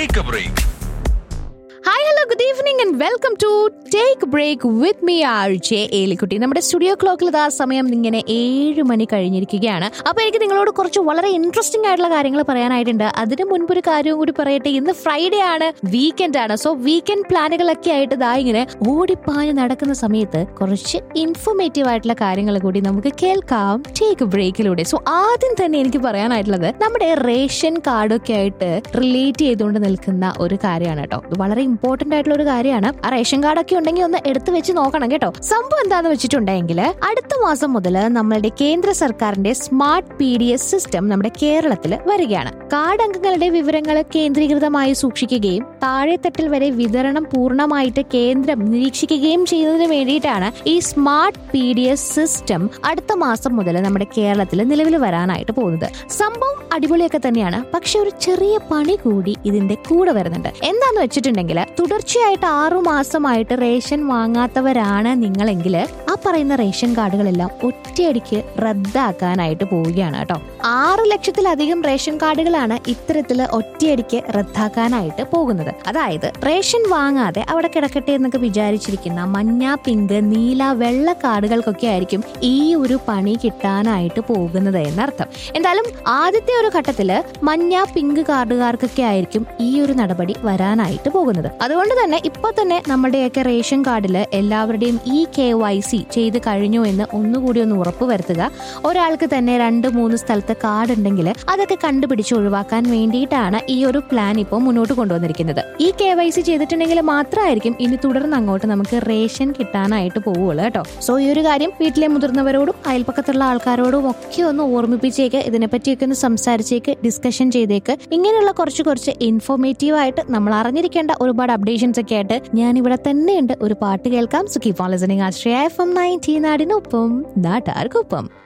Take a break. Hi hello good evening and welcome to take break with me R J Elikutty നമ്മുടെ studio ക്ലോക്കിൽ ഇതാ സമയം ഇങ്ങനെ ഏഴ് മണി കഴിഞ്ഞിരിക്കുകയാണ് അപ്പൊ എനിക്ക് നിങ്ങളോട് കുറച്ച് വളരെ ഇൻട്രസ്റ്റിംഗ് ആയിട്ടുള്ള കാര്യങ്ങൾ പറയാനായിട്ടുണ്ട് അതിന് മുൻപ് ഒരു കാര്യവും കൂടി പറയട്ടെ ഇന്ന് ഫ്രൈഡേ ആണ് വീക്കെൻഡ് ആണ് സോ വീക്കെൻഡ് പ്ലാനുകളൊക്കെ ആയിട്ട് ഇതാ ഇങ്ങനെ ഓടിപ്പാഞ്ഞ് നടക്കുന്ന സമയത്ത് കുറച്ച് ഇൻഫോർമേറ്റീവ് ആയിട്ടുള്ള കാര്യങ്ങൾ കൂടി നമുക്ക് കേൾക്കാം ടേക്ക് ബ്രേക്കിലൂടെ സോ ആദ്യം തന്നെ എനിക്ക് പറയാനായിട്ടുള്ളത് നമ്മുടെ റേഷൻ കാർഡൊക്കെ ആയിട്ട് റിലേറ്റ് ചെയ്തുകൊണ്ട് നിൽക്കുന്ന ഒരു കാര്യമാണ് കേട്ടോ ഇത് വളരെ ഇമ്പോർട്ടന്റ് ആയിട്ടുള്ള ഒരു കാര്യമാണ് ആ റേഷൻ കാർഡൊക്കെ ഉണ്ടെങ്കിൽ ഒന്ന് എടുത്തു വെച്ച് നോക്കണം കേട്ടോ സംഭവം എന്താന്ന് വെച്ചിട്ടുണ്ടെങ്കിൽ അടുത്ത മാസം മുതൽ നമ്മളുടെ കേന്ദ്ര സർക്കാരിന്റെ smart P D S system നമ്മുടെ കേരളത്തിൽ വരികയാണ് കാർഡ് അംഗങ്ങളുടെ വിവരങ്ങൾ കേന്ദ്രീകൃതമായി സൂക്ഷിക്കുകയും താഴെത്തട്ടിൽ വരെ വിതരണം പൂർണ്ണമായിട്ട് കേന്ദ്രം നിരീക്ഷിക്കുകയും ചെയ്യുന്നതിന് വേണ്ടിയിട്ടാണ് ഈ smart P D S system അടുത്ത മാസം മുതൽ നമ്മുടെ കേരളത്തിൽ നിലവിൽ വരാനായിട്ട് പോകുന്നത് സംഭവം അടിപൊളിയൊക്കെ തന്നെയാണ് പക്ഷെ ഒരു ചെറിയ പണി കൂടി ഇതിന്റെ കൂടെ വരുന്നുണ്ട് എന്താന്ന് വെച്ചിട്ടുണ്ടെങ്കിൽ തുടർച്ചയായിട്ട് ആറു മാസമായിട്ട് റേഷൻ വാങ്ങാത്തവരാണ് നിങ്ങളെങ്കിൽ ആ പറയുന്ന റേഷൻ കാർഡുകളെല്ലാം ഒറ്റയടിക്ക് റദ്ദാക്കാനായിട്ട് പോവുകയാണ് കേട്ടോ ആറ് ലക്ഷത്തിലധികം റേഷൻ കാർഡുകളാണ് ഇത്തരത്തിൽ ഒറ്റയടിക്ക് റദ്ദാക്കാനായിട്ട് പോകുന്നത് അതായത് റേഷൻ വാങ്ങാതെ അവിടെ കിടക്കട്ടെ എന്നൊക്കെ വിചാരിച്ചിരിക്കുന്ന മഞ്ഞ പിങ്ക് നീല വെള്ള കാർഡുകൾക്കൊക്കെ ആയിരിക്കും ഈ ഒരു പണി കിട്ടാനായിട്ട് പോകുന്നത് എന്നർത്ഥം എന്തായാലും ആദ്യത്തെ ഒരു ഘട്ടത്തില് മഞ്ഞ പിങ്ക് കാർഡുകാർക്കൊക്കെ ആയിരിക്കും ഈ ഒരു നടപടി വരാനായിട്ട് പോകുന്നത് അതുകൊണ്ട് തന്നെ ഇപ്പൊ തന്നെ നമ്മുടെയൊക്കെ റേഷൻ കാർഡില് എല്ലാവരുടെയും ഈ കെ വൈ സി ചെയ്ത് കഴിഞ്ഞു എന്ന് ഒന്നുകൂടി ഒന്ന് ഉറപ്പ് വരുത്തുക ഒരാൾക്ക് തന്നെ രണ്ട് മൂന്ന് സ്ഥലത്ത് കാർഡ് ഉണ്ടെങ്കിൽ അതൊക്കെ കണ്ടുപിടിച്ച് ഒഴിവാക്കാൻ വേണ്ടിയിട്ടാണ് ഈ ഒരു പ്ലാൻ ഇപ്പോൾ മുന്നോട്ട് കൊണ്ടുവന്നിരിക്കുന്നത് ഈ കെ വൈ സി ചെയ്തിട്ടുണ്ടെങ്കിൽ മാത്രമായിരിക്കും ഇനി തുടർന്ന് അങ്ങോട്ട് നമുക്ക് റേഷൻ കിട്ടാനായിട്ട് പോവുള്ളൂ കേട്ടോ സോ ഈ ഒരു കാര്യം വീട്ടിലെ മുതിർന്നവരോടും അയൽപ്പക്കത്തുള്ള ആൾക്കാരോടും ഒക്കെ ഒന്ന് ഓർമ്മിപ്പിച്ചേക്ക് ഇതിനെപ്പറ്റിയൊക്കെ ഒന്ന് സംസാരിച്ചേക്ക് ഡിസ്കഷൻ ചെയ്തേക്ക് ഇങ്ങനെയുള്ള കുറച്ച് കുറച്ച് ഇൻഫോർമേറ്റീവ് ആയിട്ട് നമ്മൾ അറിഞ്ഞിരിക്കേണ്ട ഒരുപാട് അപ്ഡേഷൻസ് ഒക്കെ ആയിട്ട് ഞാൻ ഇവിടെ തന്നെയുണ്ട് ഒരു പാട്ട് കേൾക്കാം സുഖി phone listening Ashraya F M nineteen നാടിനൊപ്പം നാട്ടാർക്കൊപ്പം